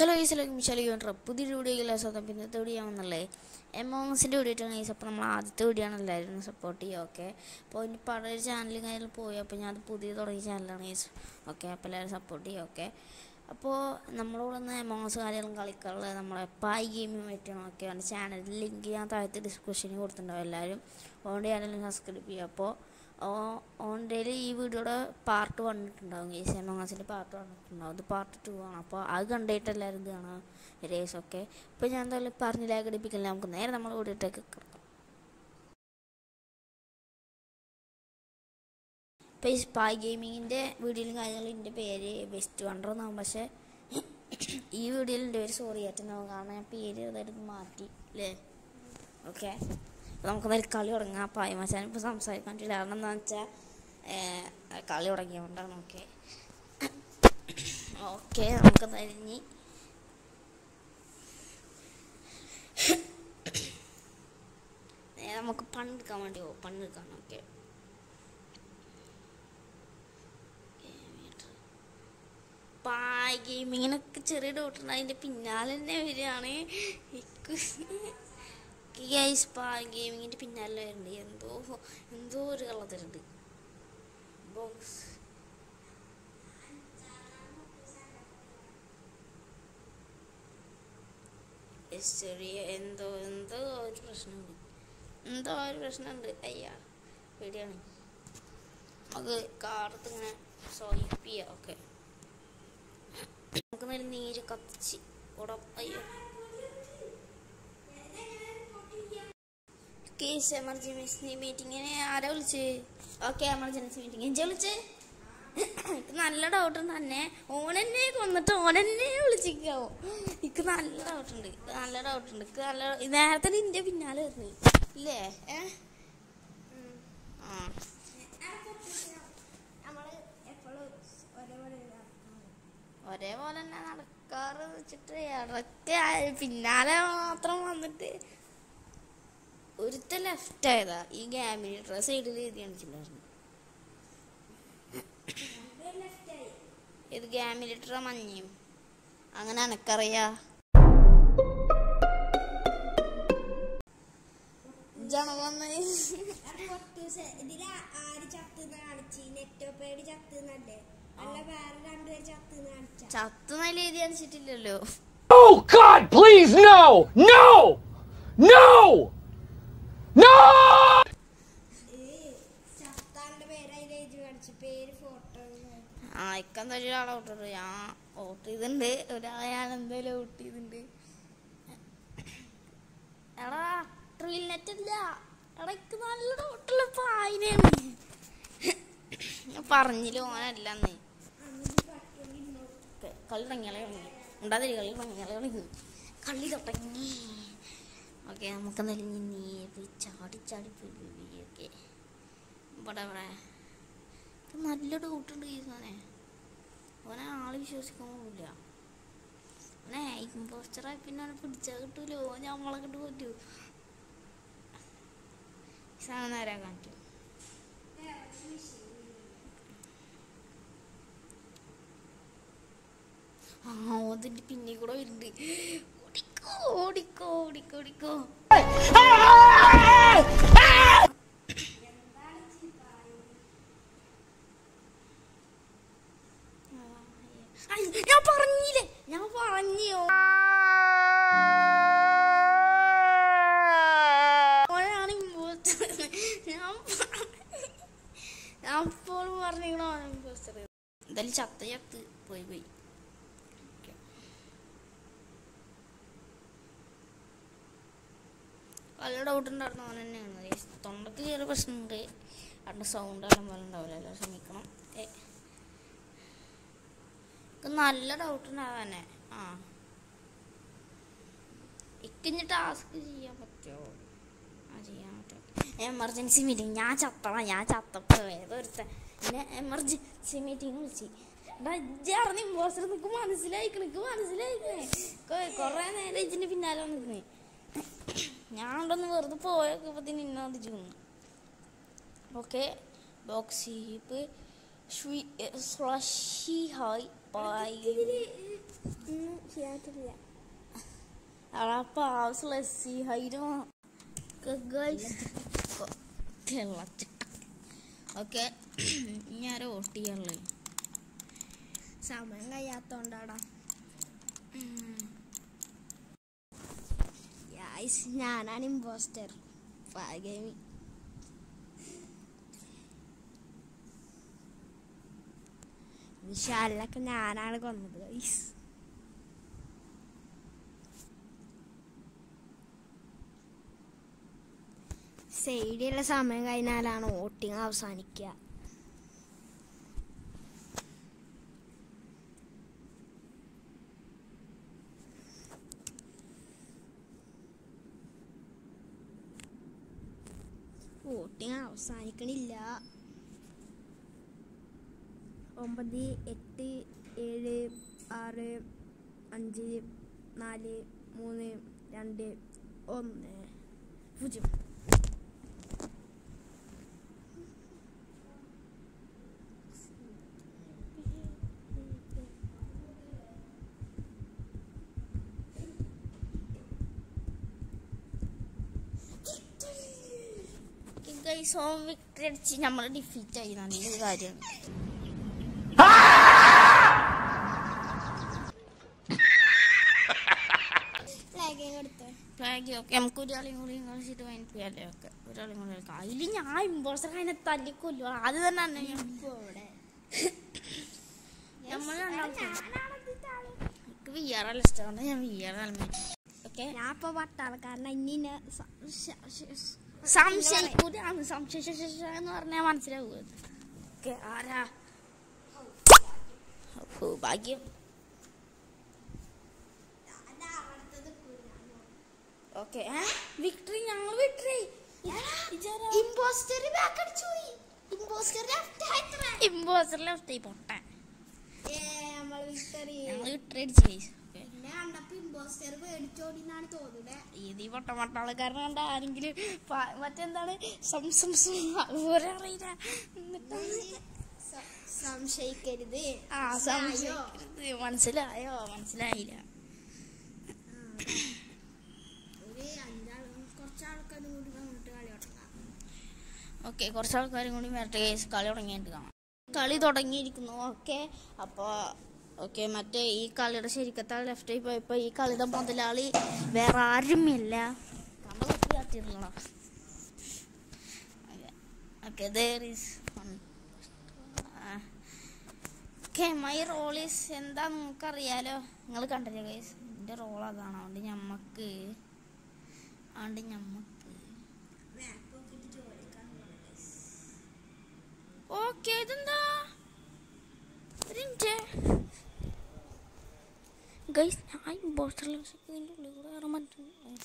ചലോ ഈ സ്ഥലം ചലോ കണ്ടോ പുതിയൊരു വീഡിയോ സ്വന്തം പിന്നത്തെ വീഡിയോ ആണെന്നുള്ളത് എമോങ്സിൻ്റെ വീഡിയോ ഇട്ടാണ് ഈ അപ്പോൾ നമ്മൾ ആദ്യത്തെ വീഡിയോ ആണ് എല്ലാവരും സപ്പോർട്ട് ചെയ്യുക ഓക്കെ അപ്പോൾ ഇനി പഴയ ചാനലും കാര്യങ്ങൾ പോയി അപ്പോൾ ഞാൻ അത് പുതിയ തുടങ്ങിയ ചാനലാണ് ഈ ഓക്കെ അപ്പോൾ എല്ലാവരും സപ്പോർട്ട് ചെയ്യുക ഓക്കെ അപ്പോൾ നമ്മളോട് നിന്ന് എമോങ്സ് കാര്യങ്ങളും കളിക്കാറുള്ളത് നമ്മളെ പായ് ഗെയിമിങ് പറ്റണം ഒക്കെ ആണ് ചാനലിൽ ലിങ്ക് ഞാൻ താഴത്തെ ഡിസ്ക്രിപ്ഷനിൽ കൊടുത്തിട്ടുണ്ടാവും എല്ലാവരും അതുകൊണ്ട് ചാനൽ സബ്സ്ക്രൈബ് ചെയ്യുക അപ്പോൾ ഓൺലൈനിൽ ഈ വീഡിയോയുടെ പാർട്ട് വന്നിട്ടുണ്ടാവും ഈ സെമോങ്ങാസിൻ്റെ പാർട്ട് വന്നിട്ടുണ്ടാവും അത് പാർട്ട് ടു ആണ് അപ്പോൾ അത് കണ്ടിട്ട് എല്ലാവരും ഇത് കാണാം രേസ് ഒക്കെ ഇപ്പോൾ ഞാൻ എന്തായാലും പറഞ്ഞ് ലാഗടിപ്പിക്കില്ല നമുക്ക് നേരെ നമ്മൾ വീഡിയോട്ടേക്ക് കിടക്കാം ഇപ്പോൾ ഈ സ്പൈ ഗെയിമിങ്ങിൻ്റെ വീഡിയോയിലും കാര്യങ്ങളും എൻ്റെ പേര് ബെസ്റ്റ് വണ്ടർ എന്നാവും പക്ഷേ ഈ വീഡിയോയിൽ എൻ്റെ പേര് സോറി ആയിട്ടുണ്ടാവും കാരണം ഞാൻ പേര് ചെറുതായിട്ട് മാറ്റി അല്ലേ ഓക്കെ നമുക്ക് എന്തായാലും കളി തുടങ്ങാം പായ മച്ചാൻ ഇപ്പോൾ സംസാരിക്കാൻ പറ്റില്ല കാരണം എന്താണെന്ന് വെച്ചാൽ കളി തുടങ്ങിയതുകൊണ്ടാണ് ഓക്കെ ഓക്കെ നമുക്ക് എന്തായാലും ഇനി നേരെ നമുക്ക് പണ്ടെടുക്കാൻ വേണ്ടി പോകും പണ്ടെടുക്കാൻ ഓക്കെ പായ് ഗെയിമിങ്ങിനൊക്കെ ചെറിയ ഡൗട്ടുണ്ട് അതിൻ്റെ പിന്നാലെ തന്നെ വരികയാണ് ഗൈസ് പായ് ഗെയിമിങ്ങിൻ്റെ പിന്നാലെ വരുന്നുണ്ട് എന്തോ എന്തോ ഒരു കള്ളത്തരുണ്ട് ബോക്സ് ചെറിയ എന്തോ എന്തോ ഒരു പ്രശ്നമുണ്ട് എന്തോ ഒരു പ്രശ്നമുണ്ട് അയ്യാ പേടിയാണ് നമുക്ക് കാർത്ത് ഇങ്ങനെ സ്വൈപ്പ് ചെയ്യാം ഓക്കെ നമുക്ക് നല്ല നീര് കത്തിച്ച് ഉടം അയ്യോ കേസ് എമർജൻസി മീറ്റിങ്ങിന് ആരാ വിളിച്ച് ഓക്കെ എമർജൻസി മീറ്റിംഗ് എഞ്ചാ വിളിച്ച് എനിക്ക് നല്ല ഡൗട്ട് ഉണ്ട് തന്നെ ഓനെന്നെ കൊന്നിട്ട് ഓനെന്നെ വിളിച്ചിരിക്കാവോ എനിക്ക് നല്ല ഡൗട്ട് ഉണ്ട് നല്ല ഡൗട്ട് ഉണ്ട് എനിക്ക് നല്ല നേരത്തെ നിന്റെ പിന്നാലെ വരുന്നു ഇല്ലേ ഏ ആ ഒരേപോലെ തന്നെ നടക്കാറ് വെച്ചിട്ട് ഇടയ്ക്ക് ആ- പിന്നാലെ മാത്രം വന്നിട്ട് ഒരുത്ത ലെഫ്റ്റ് ആയതാ ഈ ഗാമിലിറ്റർ സൈഡിൽ എഴുതി കാണിച്ചിട്ടുണ്ടായിരുന്നു ഇത് ഗാമിലിറ്റർ മഞ്ഞയും അങ്ങനെ എനക്കറിയാ ജനവന്ന് ഇതില് ആര് ചത്തുന്ന് കാണിച്ച് നെറ്റോപ്പേടി ചത്തുന്നല്ലേ അല്ല വേറെ രണ്ടുപേര് ചത്തുന്ന് കാണിച്ച ചത്തു നല്ല എഴുതി കാണിച്ചിട്ടില്ലല്ലോ Oh God, please no! No! No! No! ചത്താന്റെ പേര് അതിൽ എഴുതി കാണിച്ചു പേര് ഫോട്ടോ ആ ഇക്കെന്തായാലും ഒരാളെ ഔട്ട് ചെയ്തു ഞാൻ ഔട്ട് ചെയ്തിട്ടുണ്ട് ഒരാളെ ഞാൻ എന്തായാലും ഔട്ട് ചെയ്തിട്ടുണ്ട് എടാ ട്രിൽ നെറ്റ് ഇല്ല എടാ ഇക്ക് നല്ല ഡൗട്ടുള്ള പായിനാണ് ഞാൻ പറഞ്ഞില്ല ഓനല്ലെന്ന് ഓക്കേ, കളി തുടങ്ങിയാലേ തുടങ്ങി ഉണ്ടാതിരി കളി തുടങ്ങിയാലേ തുടങ്ങി കളി തുടങ്ങി ഓക്കെ നമുക്ക് എന്തായാലും ഇനി നീ പോയി ചാടി ചാടി പോയി ഓക്കെ ഇവിടെ ഇവിടെ ഇത് നല്ല ഡൗട്ടുണ്ട് ഈ സാധനെ ഓനെ ആള് വിശ്വസിക്കാൻ പോകില്ല ഓനെ ഇമ്പോസ്റ്ററായി പിന്നെ അവനെ പിടിച്ചാൽ കിട്ടൂലോ ഓൻ നമ്മളെ കൊണ്ട് പറ്റൂ ഈ സാധനം നേരെ കാണിച്ചു ആ ഓതിന്റെ പിന്നെ കൂടെ വരുന്നുണ്ട് ഓടിക്കോ ഓടിക്കോ ഓടിക്കോ ഓടിക്കോ ഐ, ഞാൻ പറഞ്ഞില്ലേ ഞാൻ പറഞ്ഞു ഓനാണ് imposter. ഞാൻ പ- ഞാൻ അപ്പോൾ പറഞ്ഞോ ഇമ്പോസ്റ്റർ എന്തായാലും ചത്ത ചത്ത് പോയി പോയി Okay. നല്ല ഡൗട്ട് ഉണ്ടായിരുന്നു അവൻ തന്നെയാണ് ഈ തൊണ്ടക്ക് ചെറിയ പ്രശ്നമുണ്ട് അവിടെ സൗണ്ട് എല്ലാം പോലെ ഉണ്ടാവില്ല ക്ഷമിക്കണം ഏ എനിക്ക് നല്ല ഡൗട്ട് ഉണ്ടാവാനെ ആ ഇക്കിഞ്ഞ് ടാസ്ക് ചെയ്യാൻ പറ്റുമോ ആ ചെയ്യാൻ പറ്റും എമർജൻസി മീറ്റിംഗ് ഞാൻ ചത്തണം ഞാൻ ചത്തപ്പോ ഏതൊരുത്ത എന്നെ എമർജൻസി മീറ്റിംഗ് വിളിച്ച് എടാ ഇജ്ജ് അറിഞ്ഞ ഇമ്പോസ്റ്റർ നിനക്ക് മനസ്സിലായിക്കണ നിനക്ക് മനസ്സിലായിക്കണേ കൊറേ നേരം ഇതിന്റെ പിന്നാലെ വന്നിരുന്നേ ഞാൻ അവിടെ നിന്ന് വെറുതെ പോയൊക്കെ നിന്നെ വന്നിച്ചു ഓക്കെ ബോക്സ് ഹീപ്പ് സ്ലഷി ഹായ് ബൈ ഒന്നും ചെയ്യാത്തില്ല അപ്പൊ ആവശ്യമുള്ള എസ് സി ഹൈരോ ഓക്കെ ഇനി ആരോ വോട്ട് ചെയ്യാനുള്ളത് സമയം കഴിയാത്തോണ്ടാടാ യായ്സ് ഞാനാണ് ഇമ്പോസ്റ്റർ ഗെയിമിങ് വിശാലിനൊക്കെ ഞാനാണ് കൊന്നത് ഗൈസ് സൈഡിലുള്ള സമയം കഴിഞ്ഞാലാണ് വോട്ടിംഗ് അവസാനിക്കുക വോട്ടിംഗ് അവസാനിക്കണില്ല ഒമ്പത് എട്ട് ഏഴ് ആറ് അഞ്ച് നാല് മൂന്ന് രണ്ട് ഒന്ന് പൂജ്യം ഗൈസ് ഹോം വിക്ടറി അടിച്ച് നമ്മൾ ഡിഫീറ്റ് ആയി നല്ലൊരു കാര്യമാണ് ലാഗിങ് എടുത്തോ ഫ്ലാഗ് ഓക്കെ നമുക്ക് ഒരാളെയും കൂടി കളിച്ചിട്ട് വൈകിപ്പിക്കാല്ലേ ഒക്കെ ഒരാളെയും കൂടി കളിക്കാം അതിൽ ഞാൻ ഇമ്പോസ്റ്റർ അതിനെ തല്ലിക്കൊല്ലു അത് തന്നെ തന്നെ ഞാൻ ഇവിടെ നമ്മൾ എനിക്ക് വി ആർ എൽ ഇഷ്ടമാണ് ഞാൻ വി ആർ എൽ ഓക്കെ ഞാൻ ഇപ്പൊ പട്ടാളക്കാരന ഇനി എന്നെ സ- ശ- ശ- സംശയിക്കൂലാണ് സംശയ എന്ന് പറഞ്ഞാൽ മനസ്സിലാവുക ഓക്കെ ആരാ അപ്പോ ഭാഗ്യം ഓക്കെ വിക്ടറി ഞങ്ങൾ വിക്ടറി ഇമ്പോസ്റ്റർ ബാക്ക് അടിച്ചു പോയി ഇമ്പോസ്റ്റർ ലെഫ്റ്റ് ആയിത്ര ഇമ്പോസ്റ്റർ ലെഫ്റ്റ് പൊട്ട ഏ നമ്മൾ വിക്ടറി ഞങ്ങൾ വിക്ടറി അടിച്ചു guys. Okay. പിന്നെ കണ്ടപ്പോ ഇമ്പോസ്റ്റർ പേടിച്ചോടിന്നാണ് തോന്നുന്നത് ഇത് ഈ പൊട്ട പട്ടാളക്കാരൻ കണ്ട ആരെങ്കിലും പ- മറ്റെന്താണ് സം സം സം ഒരറിയില്ല എന്നിട്ടാണ് സ- സംശയിക്കരുത് ആ സംശയിക്കരുത് മനസ്സിലായോ മനസ്സിലായില്ല ഒരു അഞ്ചാൾ കുറച്ച് ആൾക്കാരും കൂടി വന്നിട്ട് കളി തുടങ്ങാം ഓക്കെ കുറച്ച് ആൾക്കാരും കൂടി വരട്ടെ കേസ് കളി തുടങ്ങിയിട്ട് കാണാം കളി തുടങ്ങിയിരിക്കുന്നു ഓക്കെ അപ്പോൾ ഓക്കെ മറ്റേ ഈ കളിയുടെ ശരിക്കത്തെ ലെഫ്റ്റ് പോയപ്പോൾ ഈ കളിയുടെ മുതലാളി വേറെ ആരുമില്ല കണ്ടിട്ടില്ല ഓക്കെ there is one. ആ. ഓക്കെ മൈ റോൾ ഈസ് എന്താ നിങ്ങൾക്കറിയാലോ നിങ്ങൾ കണ്ടില്ലേ ഗൈസ് എൻ്റെ റോൾ അതാണ് അതുകൊണ്ട് ഞമ്മക്ക് അതുകൊണ്ട് ഞമ്മക്ക് ഓക്കെ ഇതെന്താ ഒരു മിനിറ്റ് ഗൈസ് ഞാൻ ഇമ്പോസ്റ്ററിൽ ഇതിൻ്റെ ഉള്ളിൽ കൂടെ കയറാൻ പറ്റും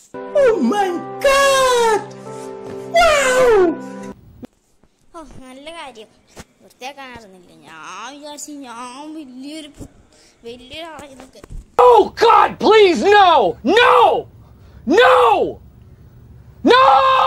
ഓ നല്ല കാര്യം വൃത്തിയാക്കാൻ അറിഞ്ഞില്ല ഞാൻ വിചാരിച്ചു ഞാൻ വലിയൊരു വലിയൊരാളായിരുന്നൊക്കെ Oh God, please, no! No! No! No!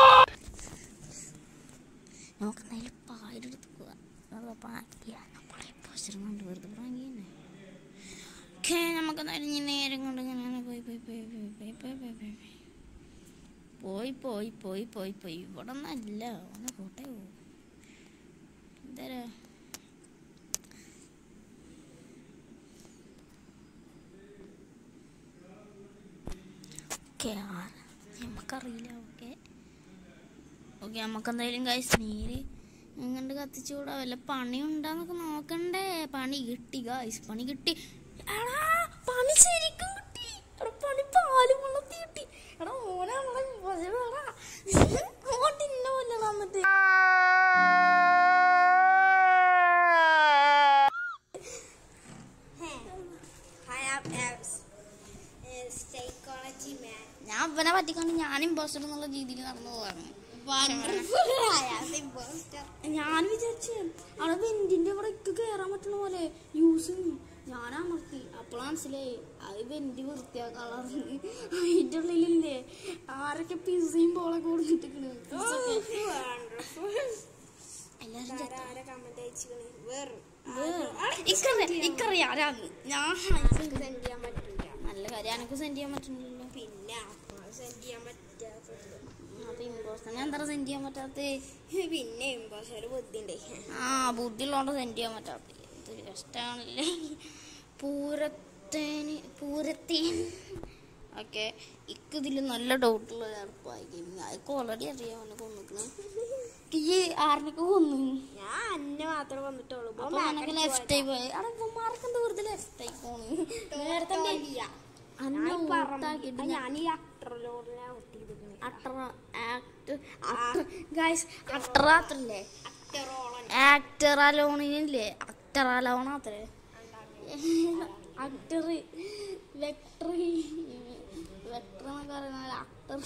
നമുക്ക് എന്തായാലും പാലെടുത്ത് പോവാം പാക്കിയ നമ്മളെ ഇമ്പോസ്റ്ററും കൊണ്ട് വെറുതെ പ്രാങ്കി തന്നെ ഓക്കെ നമുക്ക് എന്തായാലും ഇനി നേരം കൊണ്ട് ഇങ്ങനെ പോയി പോയി പോയി പോയി പോയി പോയി പോയി പോയി പോയി പോയി പോയി പോയി പോയി ഇവിടെ ഒന്നല്ല ഒന്ന് കോട്ടെ പോകും എന്താ ഓക്കെ നമുക്കറിയില്ല ഓക്കെ ഓക്കെ നമുക്ക് എന്തായാലും ഗൈസ് നീര് എങ്ങണ്ട് കത്തിച്ചുകൂടാ വല്ല പണി ഉണ്ടാന്നൊക്കെ നോക്കണ്ടേ പണി കിട്ടി ഗൈസ് പണി കിട്ടി എടാ പണി ശരിക്കും കിട്ടി എടാ പണി പാലും വെള്ളത്തി കിട്ടി എടാ ഓനെ നമ്മളെ വിഭജനടാ ഓട്ട് ഇന്ന പോലെ വന്നിട്ട് I am a psychology man. ഞാൻ ഇവനെ പറ്റിക്കൊണ്ട് ഞാൻ ഇമ്പോസ്റ്റർ എന്നുള്ള രീതിയിൽ നടന്നു പോവാണ് Wonderful. I am the imposter. ഞാൻ വിചാരിച്ചു അവിടെ വെന്റിന്റെ ഇവിടെ ഒക്കെ കയറാൻ പറ്റണ പോലെ യൂസ് ഞാൻ അമർത്തി അപ്പോഴാണ് മനസ്സിലായി അത് വെന്റ് വൃത്തിയാക്കാളാണ് അതിന്റെ ഉള്ളിലില്ലേ ആരൊക്കെ പിസയും പോളൊക്കെ കൊടുത്തിട്ടിക്കണ് Wonderful. എല്ലാരും ചത്ത. ആരാ comment അയച്ചിക്കണ്? വെറും ഇക്കറിയാം ഇക്കറിയാം ആരാന്ന് ഞാൻ സെൻഡ് ചെയ്യാൻ പറ്റില്ല നല്ല കാര്യം എനക്ക് സെൻഡ് ചെയ്യാൻ പറ്റുന്നില്ലല്ലോ പിന്നെ സെൻഡ് ചെയ്യാൻ പറ്റാത്തത് അപ്പൊ ഇമ്പോസ്റ്റർ ഞാൻ എന്താ സെൻഡ് ചെയ്യാൻ പറ്റാത്ത പിന്നെ ഇമ്പോസർ ബുദ്ധിണ്ടേ ആ ബുദ്ധിയുള്ളതുകൊണ്ട് സെൻഡ് ചെയ്യാൻ പറ്റാത്ത ഇതൊരു കഷ്ടമാണല്ലേ പൂരത്തേന് പൂരത്തേന് ഓക്കെ ഇക്ക് ഇതിൽ നല്ല ഡൗട്ടുള്ള ഒരാൾപ്പായി ഗെയിമിങ് അതൊക്കെ ഓൾറെഡി അറിയാം അവനെ കൊന്നിക്കണ് ഈ ആറിനൊക്കെ കൊന്നു ഞാൻ അന്നെ മാത്രമേ വന്നിട്ടുള്ളൂ ഇപ്പൊ അപ്പൊ back എനിക്ക് അടിച്ച് ലെഫ്റ്റ് ആയി പോയി അവിടെ ഇവന്മാർക്ക് എന്താ വെറുതെ ലെഫ്റ്റ് ആയി പോണ് നേരത്തെ പോയതാ. അന്നെ ഞാൻ ഈ പറമ്പ്- ഔട്ടാക്കിയിട്ട് ആ, ഞാൻ ഈ അക്ടറിലോടെ ഔട്ട് ചെയ്തിരിക്കണേ അട്ടറ ആക്ട് ഗൈസ് അട്ടറാത്രല്ലേ അക്ടറോളം ആക്ടർ അലോണിനില്ലേ അക്ടർ അലോണാത്രേ അക്ടർ വെക്ടർ വെക്ടർ എന്നൊക്കെ പറയുന്ന അക്ടർ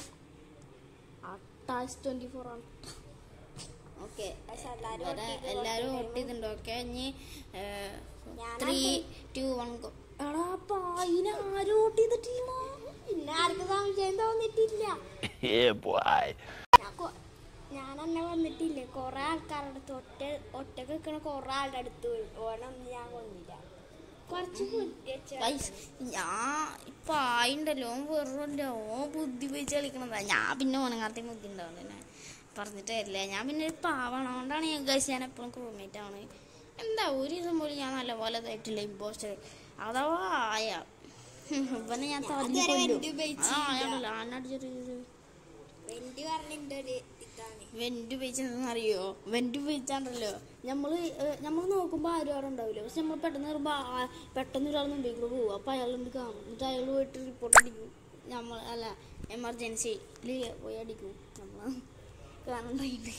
അട്ടാസ് ട്വന്റി ഫോർ ആണ് ഓക്കെ പക്ഷെ എല്ലാരും vote ചെയ്ത് എല്ലാരും വോട്ട് ചെയ്തിട്ടുണ്ട് ഓക്കെ ഇനി ഞാനാ ത്രീ ടു വൺ എടാ പായിന് ആരും വോട്ട് ചെയ്തിട്ടില്ല പിന്നെ ആർക്കും സംശയം തോന്നിട്ടില്ല Yeah, boy. ഞാൻ കൊ- ഞാൻ അന്നെ വന്നിട്ടില്ലേ കൊറേ ആൾക്കാരുടെ അടുത്ത് ഒറ്റ ഒറ്റക്ക് നിൽക്കണ കൊറേ ആളുടെ അടുത്ത് പോയി ഓനൊന്നും ഞാൻ കൊന്നില്ല കുറച്ച് ബുദ്ധി വെച്ച ഗൈസ് ഞാൻ ഇപ്പൊ ആയിണ്ടല്ലോ ഓൻ വെറുതെ ഓൻ ബുദ്ധി വെച്ച് കളിക്കണതാ ഞാൻ പിന്നെ ഓണങ്ങാത്ത ബുദ്ധി ഉണ്ടാവും തന്നെ പറഞ്ഞിട്ട് തരില്ല ഞാൻ പിന്നെ ഒരു പാവാണ് അതുകൊണ്ടാണ് ഞാൻ ഗൈസ് ഞാൻ എപ്പോഴും ക്രൂമേറ്റ് ആണ് എന്താ ഒരു ദിവസം പോലും ഞാൻ നല്ലപോലെ ഇതായിട്ടില്ല ഇമ്പോസ്റ്റർ അഥവാ ആയ ഇവനെ ഞാൻ തടഞ്ഞു അതുവരെ കൊല്ലും. വെന്ത് ഉപയോഗിച്ച് ആ ആയാണല്ലോ ആനടിച്ചൊരു വെന്റി പറഞ്ഞിട്ട് ഒരു ഇതാണ് വെന്റ് ഉപയോഗിച്ചെന്ന് അറിയോ വെന്റ് ഉപയോഗിച്ചാണ്ടല്ലോ നമ്മള് ഏഹ്, നമ്മള് നോക്കുമ്പോ ആരും അവിടെ ഉണ്ടാവില്ല പക്ഷെ നമ്മൾ പെട്ടെന്ന് വരുമ്പോ ആ- പെട്ടെന്ന് ഒരാൾ മുമ്പിൽ കൂടെ പോകും അപ്പൊ അയാൾ എന്ത് കാണും എന്നിട്ട് അയാൾ പോയിട്ട് റിപ്പോർട്ട് അടിക്കും നമ്മൾ അല്ല എമർജൻസിയിൽ പോയി അടിക്കും നമ്മള് കാണണ്ടായിട്ട്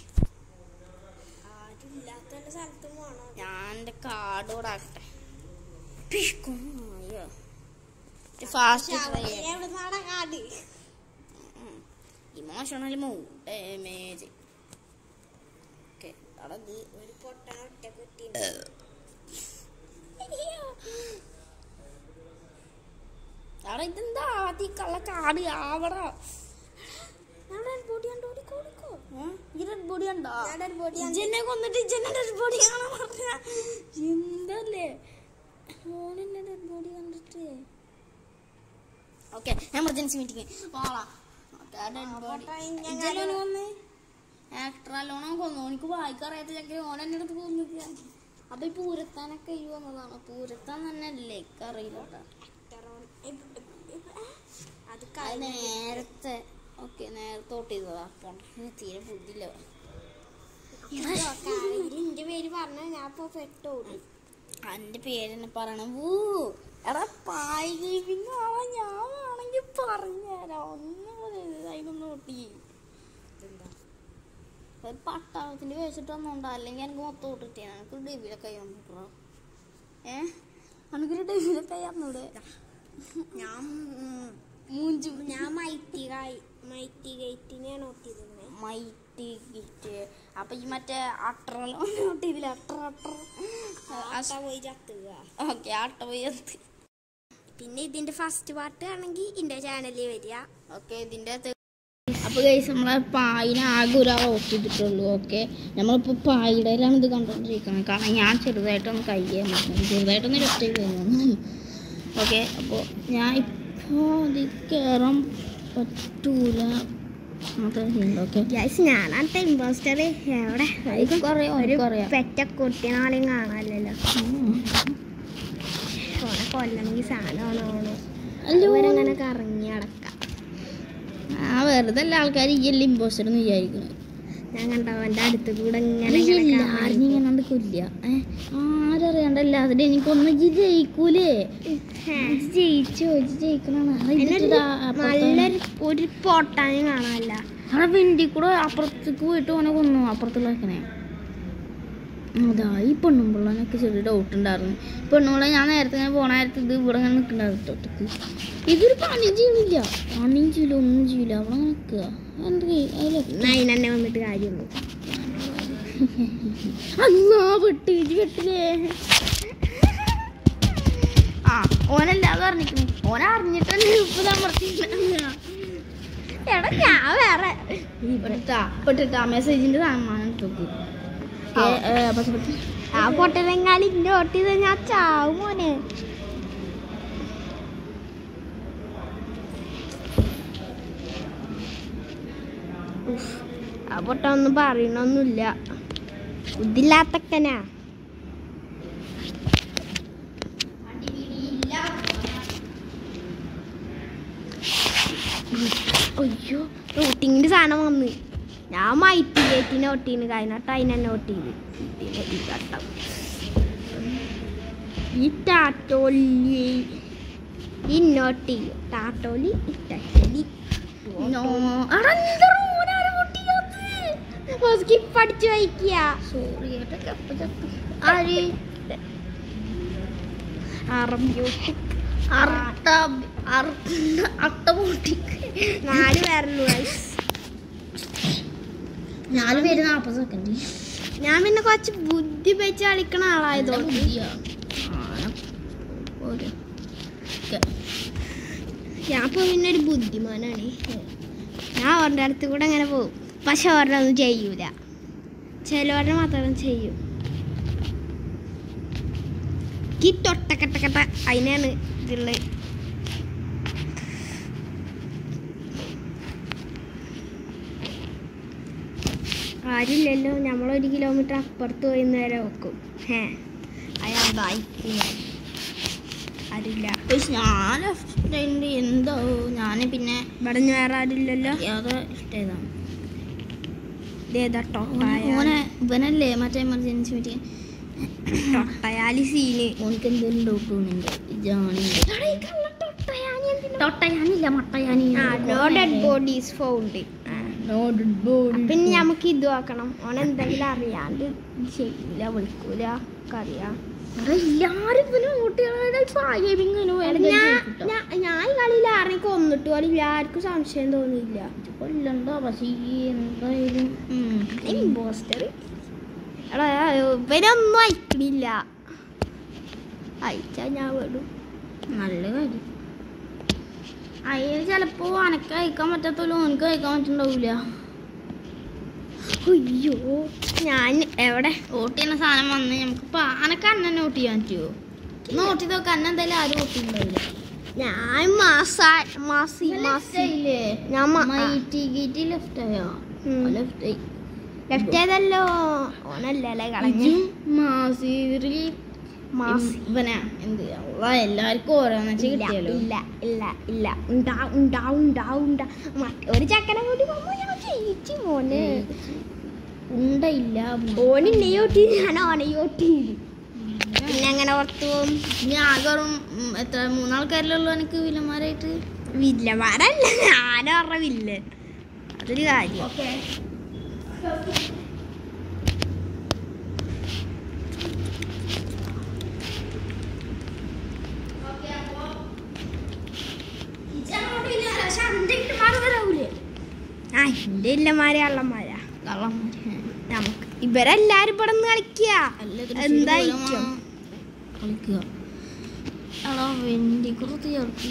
ആരും ഇല്ലാത്ത വല്ല സ്ഥലത്തും പോണോ ഞാൻ എന്റെ കാർഡ് കൂടെ ആക്കട്ടെ ഫാസ്റ്റ് ട്രൈ എവിടെ നാടാ കാട് ഇമോഷണൽ മൂവ് ഡാമേജ് ഓക്കെ അവിടെ ഇത് ഒരു പൊട്ടണ ഒറ്റ കുട്ടി അവിടെ ഇതെന്താ ആദ്യം കള്ള കാട് ആവട ബോഡി കണ്ടോ ഓടിക്കോ ഈ റെഡ് ബോഡി കണ്ടോ ഞാൻ dead body കണ്ടു. ഇജ്ജെന്നെ കൊന്നിട്ട് ഇജ്ജെന്നെ ഡെഡ് ബോഡി കാണാൻ പറഞ്ഞ എന്തല്ലേ മോനെന്നെ ഡെഡ് ബോഡി കണ്ടിട്ട് ഓക്കെ എമർജൻസി മീറ്റിംഗ് പോളാ ഡെഡ് ബോഡി ഇജ്ജെന്നെ കൊന്നേ ആക്ടർ അല്ലോണോ കൊന്നു എനിക്ക് വായിക്കറിയാത്ത ഞങ്ങൾക്ക് ഓനെന്നെ അടുത്ത് കൊന്നില്ല അപ്പൊ ഈ പൂരത്താനൊക്കെ ഈ വന്നതാണോ പൂരത്താൻ തന്നെ അല്ലേ അറിയില്ല അത് അത് കഴിഞ്ഞ നേരത്തെ ഓക്കെ നേരത്തെ തൊട്ട് ചെയ്തതാ പൊണ്ണന് തീരെ ബുദ്ധിയില്ല എന്റെ പേര് പറഞ്ഞ ഞാൻ ഇപ്പൊ പെട്ടോടും എന്റെ പേരെന്നെ പറയണം വൂ എടാ പായ് ഗെയിമിങ് ആവാൻ ഞാൻ വേണമെങ്കിൽ പറഞ്ഞുതരാം ഒന്നും അതിനൊന്നും ഒട്ടി ഒരു പട്ടാളത്തിന്റെ വേച്ചിട്ട് വന്നോണ്ടാ അല്ലെങ്കിൽ എനിക്ക് മൊത്തം തൊട്ടിട്ടേ എനിക്ക് ഡെബിലൊക്കെ ചെയ്യാൻ പറ്റുമോ ഏ എനിക്കൊരു ഡെബിലൊക്കെ ചെയ്യാന്നൂടെ ഞാൻ മൂഞ്ചു ഞാൻ മൈറ്റി കായ് മൈറ്റി ഗേറ്റിനെയാണ് ഒട്ടിയിരുന്നത് മൈറ്റി ഗിറ്റ് അപ്പൊ ഈ മറ്റേ അട്ടറല്ലോ ഇതിൽ അട്ടർ അട്ടർ ആട്ട പോയി ചത്തുക ഓക്കെ ആട്ട പോയി എത്തി പിന്നെ ഇതിന്റെ ഫസ്റ്റ് പാർട്ട് ആണെങ്കിൽ എന്റെ ചാനലിൽ വരിക ഓക്കെ ഇതിൻ്റെ അപ്പോൾ കഴിച്ച് നമ്മളെ പായിനെ ആകെ ഒരാൾ ഓഫ് ചെയ്തിട്ടുള്ളൂ ഓക്കെ നമ്മളിപ്പോൾ പായിടയിലാണ് ഇത് കണ്ടുകൊണ്ടിരിക്കുന്നത് കാരണം ഞാൻ ചെറുതായിട്ടൊന്ന് കൈ ചെയ്യാൻ പറ്റുന്നത് ചെറുതായിട്ടൊന്ന് ലെഫ്റ്റ് ചെയ്ത് തന്നു ഓക്കെ അപ്പോൾ ഞാൻ ഇപ്പോൾ ഇതിൽ കയറാൻ പറ്റൂല ഓക്കെ ഗ്യാസ് ഞാനാണ് ഇമ്പോസ്റ്റർ എവിടെ എനിക്കറിയാം എനിക്കറിയാം പെറ്റ കുട്ടിനാളെയും കാണാനല്ലോ ഓനെ കൊല്ലണമെങ്കിൽ സാധനമാണോ അല്ലോ ഇവരങ്ങനെ കറങ്ങി അടക്കാം ആ വെറുതെ അല്ല ആൾക്കാർ ഈ എല്ലാം ഇമ്പോസ്റ്റർ എന്ന് വിചാരിക്കുന്നത് ഞാൻ കണ്ട അവന്റെ അടുത്ത് കൂടെ ഇങ്ങനെ ഇങ്ങനെ എല്ലാരും കറങ്ങി. ഇങ്ങനെ കൊല്ല ആരറിയണ്ട എല്ലാത്തിനും എനിക്കൊന്ന് ഇജ്ജ് ജയിക്കൂലേ ഹേ. ഇജ്ജ് ജയിച്ചോ ഇജ്ജ് ജയിക്കണാണ് അതിനൊരു നല്ലൊരു ഒരു പൊട്ടാനും കാണാനല്ല അവിടെ വെണ്ടി കൂടെ അപ്പുറത്തേക്ക് പോയിട്ട് ഓനെ കൊന്നു അപ്പുറത്തുള്ളക്കനെ അതാ ഈ പെണ്ണും പിള്ളേനൊക്കെ ചെറിയ ഡൗട്ട് ഉണ്ടായിരുന്നു പെണ്ണുങ്ങളെ ഞാൻ നേരത്തെ ഇങ്ങനെ പോണ നേരത്തെ ഇത് ഇവിടെ ഇങ്ങനെ നിൽക്കണ്ടായിരുന്നു ഒറ്റക്ക് ഇതൊരു പണിയും ചെയ്യണില്ല പണിയും ചെയ്യില്ല ഒന്നും ചെയ്യില്ല അവിടെ അങ്ങനെ നിൽക്കുക എന്ത് അതിലെ അതിനെ വന്നിട്ട് കാര്യമുള്ളൂ അന്നാ വെട്ട് ഇജ് വെട്ടില്ലേ ആ ഓനല്ലാതെ പറഞ്ഞിരിക്കണേ ഓൻ അറിഞ്ഞിട്ട് തന്നെ ഇപ്പൊ അമർത്തിയില്ല എടാ ഞാൻ വേറെ പെട്ടിട്ടാ പെട്ടിട്ടാ മെസ്സേജിന്റെ സാധനം ഇട്ടോക്ക് പക്ഷെ ആ പൊട്ടനെങ്ങാലും ഇന്റെ ഓട്ടി ഞാൻ ചാവും മോനെ ഉഫ്, ആ പൊട്ട ഒന്നും പറയണൊന്നുമില്ല ബുദ്ധില്ലാത്തക്കനാ അയ്യോ റൂട്ടിങ്ങിന്റെ സാധനം വന്ന് ഞാൻ മൈറ്റിലേറ്റിനെ ഒട്ടീന് കഴിഞ്ഞിട്ട് അതിനെന്നെ ഒട്ടീന് ഇതിനെ ഈ ഘട്ടം ഈ ടാറ്റോലി ഇന്നോട്ടി ടാറ്റോലി ഇട്ടലി സ്കിപ്പ് അടിച്ചു വയ്ക്കുക ആര് അറബ്യോട്ടിക് നാല് പേരുള്ളൂ guys. നാല് പേര് നാൽപ്പത് സെക്കൻഡ് ഞാൻ പിന്നെ കുറച്ച് ബുദ്ധി വെച്ച് കളിക്കണ ആളായതുകൊണ്ട് ഞാൻ ഇപ്പൊ പിന്നെ ഒരു ബുദ്ധിമാനാണ് ഞാൻ അവരുടെ അടുത്ത് കൂടെ അങ്ങനെ പോകും പക്ഷെ അവരുടെ ഒന്നും ചെയ്യൂല ചിലവരുടെ മാത്രം ചെയ്യും ഈ തൊട്ടക്കട്ടക്കട്ട അതിനാണ് ഇതുള്ളത് ആരില്ലല്ലോ നമ്മളൊരു കിലോമീറ്റർ അപ്പുറത്ത് പോയി നേരെ വെക്കും ഹേ അയാൾ വായിക്കുക ആരില്ല ഞാൻ ലെഫ്റ്റ് എന്തോ ഞാൻ പിന്നെ ഇവിടെ ഇനി വേറെ ആരില്ലല്ലോ അറിയാതെ ഇഷ്ടേതാണ് ഇതേതാ ടൊട്ടായ ഓനെ ഇവനല്ലേ മറ്റേ എമർജൻസി മറ്റേ ടൊട്ടയാലി സീന് ഓനക്ക് എന്തെങ്കിലും ഡൗട്ട് തോന്നുന്നുണ്ട് ജാണിന്റെ തൊട്ടയാനില്ല മട്ടയാനി ആ നോ ഡെഡ് ബോഡീസ് ഫൗണ്ട് പിന്നെ നമുക്ക് ഇത് ആക്കണം ഓൻ എന്തെങ്കിലും അറിയാണ്ട് ചെയ്യില്ല വിളിക്കൂല ഒക്കെ അറിയാം എല്ലാരും ഇവന് കുട്ടികളുടെ ഞാൻ ഞാൻ- ഞാൻ ഈ കളിയിൽ ആരെയും കൊന്നിട്ട് കളിയില്ല ആർക്കും സംശയം തോന്നിയില്ല കൊല്ലണ്ട പക്ഷേ ഈ എന്തായാലും ഉം. ഇമ്പോസ്റ്റർ എടാ ഇവരൊന്നും അയക്കണില്ല അയച്ചാ ഞാൻ വിടും നല്ല കാര്യം അയ്യ ചിലപ്പോ അനക്ക് അയക്കാൻ പറ്റാത്തല്ലോ ഓനക്ക് അയക്കാൻ പറ്റുണ്ടാവൂല അയ്യോ ഞാൻ എവിടെ വോട്ട് ചെയ്യുന്ന സാധനം വന്ന് നമുക്ക് ഇപ്പൊ അനക്ക് അന്നെ നോട്ട് ചെയ്യാൻ പറ്റുമോ നോട്ട് ചെയ്തൊക്കെ അന്നെ എന്തായാലും ആരും വോട്ട് ചെയ്യുന്നുണ്ടാവില്ല ഞാൻ മാസ മാസി മാസി ഞാൻ മ- ലെഫ്റ്റ് ആയോ ഉം. ലെഫ്റ്റ് ആയി ലെഫ്റ്റ് ഏതല്ലോ ഓനല്ലേ കളഞ്ഞ മാസീറിൽ മാസി ഇവനാ എന്ത് അള്ളാ, എല്ലാവർക്കും ഓരോന്ന് വെച്ച് ഇല്ല കിട്ടിയല്ലോ ഇല്ല ഇല്ല ഇല്ല ഉണ്ടാ ഉണ്ടാ ഉണ്ടാ ഉണ്ടാ മറ്റേ ഒരു ചക്കനെ കൂടി പോകുമ്പോ ഞാൻ ജയിച്ചു മോനെ ഉണ്ടയില്ല ഓന് എന്നെ ഓട്ടി ഞാൻ ഓനെ ഓട്ടി പിന്നെ അങ്ങനെ പുറത്തു പോകും ഇനി ആകെ വെറും, ഉം, എത്ര മൂന്നാൾക്കാരിലുള്ളൂ എനിക്ക് വില്ലന്മാരായിട്ട് വില്ലന്മാരല്ല ഞാനും പറഞ്ഞ വില്ലൻ അതൊരു കാര്യം ആ എന്റെ ഇല്ലന്മാരെ കള്ളന്മാരാ കള്ളന്മാര് നമുക്ക് ഇവരെല്ലാരും ഇവിടെ നിന്ന് കളിക്കുക എല്ലാത്തിനും എന്തായിരിക്കും ശരിക്കും കളിക്കുക എടാ വെണ്ടി കുറച്ച് ചേർത്തി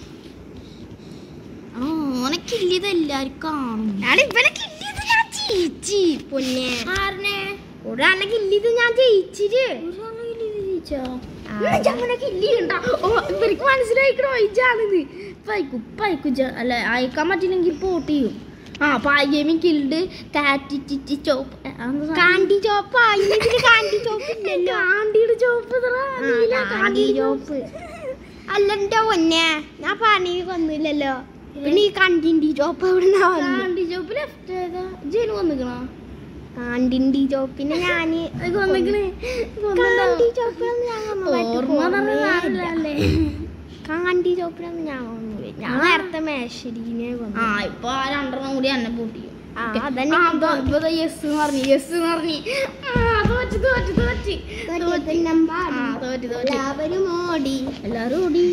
എടാ ഓനക്കില്ല ഇതെല്ലാരും കാണും ഞാൻ ഇവനെ കിട്ടിയത് ഞാൻ ജയിച്ച് പൊന്നെ ആരനെ ഒരാളെ കില്ലിയത് ഞാൻ ജയിച്ചിട്ട് ഞമ്മനൊക്കെ ഇല്ലിണ്ടാ ഓ ഇവർക്ക് മനസ്സിലായിക്കണോ ഇജാണിത് പൈക്കു പൈക്കു ജ- അല്ല അയക്കാൻ പറ്റില്ലെങ്കിൽ പോട്ട് ചെയ്യും ആ പായ് ഗെയിമിങ് കിൽഡ് കാറ്റി ചിറ്റി ചോപ്പ് എ, അതെന്താ സാധനം? കാണ്ടി ചോപ്പാ ഇല്ലെങ്കിൽ കാണ്ടി ചോപ്പ് ഇല്ലല്ലോ കാണ്ടിയുടെ ചോപ്പ് ആ, കാണ്ടി ചോപ്പ് അല്ല എന്റെ പൊന്നെ ഞാൻ പണി കൊന്നില്ലല്ലോ പിന്നെ ഈ കണ്ടിണ്ടി ചോപ്പ് എവിടുന്നാ വന്നു കാണ്ടി ചോപ്പ് ലെഫ്റ്റ് ഏതാ ജയിന് വന്നിക്കണോ കാണ്ടിണ്ടി ചോപ്പിന് ഞാന് അത് വന്നിക്കണേ കാണ്ടി ചോപ്പിനൊന്നും ഞാൻ വന്നതായിട്ട് ഓർമ്മ ഓർമ്മയില്ല. പറഞ്ഞല്ലേ കാണ്ടി ചോപ്പിനൊന്നും ഞാൻ കൊന്നില്ല ഞാൻ നേരത്തെ മേശരീനെ ആ കൊന്നു ഇപ്പൊ ആ രണ്ടെണ്ണം കൂടി എന്നെ പൂട്ടി ആ, അതന്നെ യെസ് എന്ന് പറഞ്ഞു യെസ് എന്ന് പറഞ്ഞു ആ, തോറ്റ് തോറ്റ് തോറ്റ് തോറ്റ് ആ തോറ്റ് തോറ്റ് എല്ലാവരും ഓടി എല്ലാരും ഓടി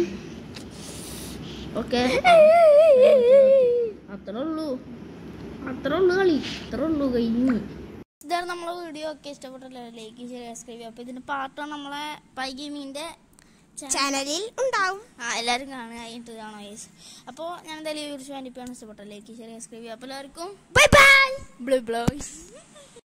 ഓക്കെ അത്രേ ഉള്ളൂ അത്രേ ഉള്ളൂ കളി അത്രേ ഉള്ളൂ കഴിഞ്ഞു ഇതാണ് നമ്മളെ വീഡിയോ ഒക്കെ ഇഷ്ടപ്പെട്ടല്ലോ ലൈക്ക് ചെയ്യുക സബ്സ്ക്രൈബ് ചെയ്യുക അപ്പോൾ ഇതിൻ്റെ പാർട്ട് നമ്മളെ പൈ ഗെയിമിൻ്റെ ചാനലിൽ ഉണ്ടാവും ആ എല്ലാവരും കാണുക കഴിഞ്ഞിട്ട് കാണാം യെസ് അപ്പോൾ ഞാൻ എന്തായാലും ഈ കുറിച്ച് വേണ്ടിയിട്ടാണ് ഇഷ്ടപ്പെട്ടത് ലൈക്ക് ചെയ്യുക സബ്സ്ക്രൈബ് ചെയ്യുക അപ്പോൾ എല്ലാവർക്കും ബൈ ബൈ ബ്ലൂ ബ്ലൂ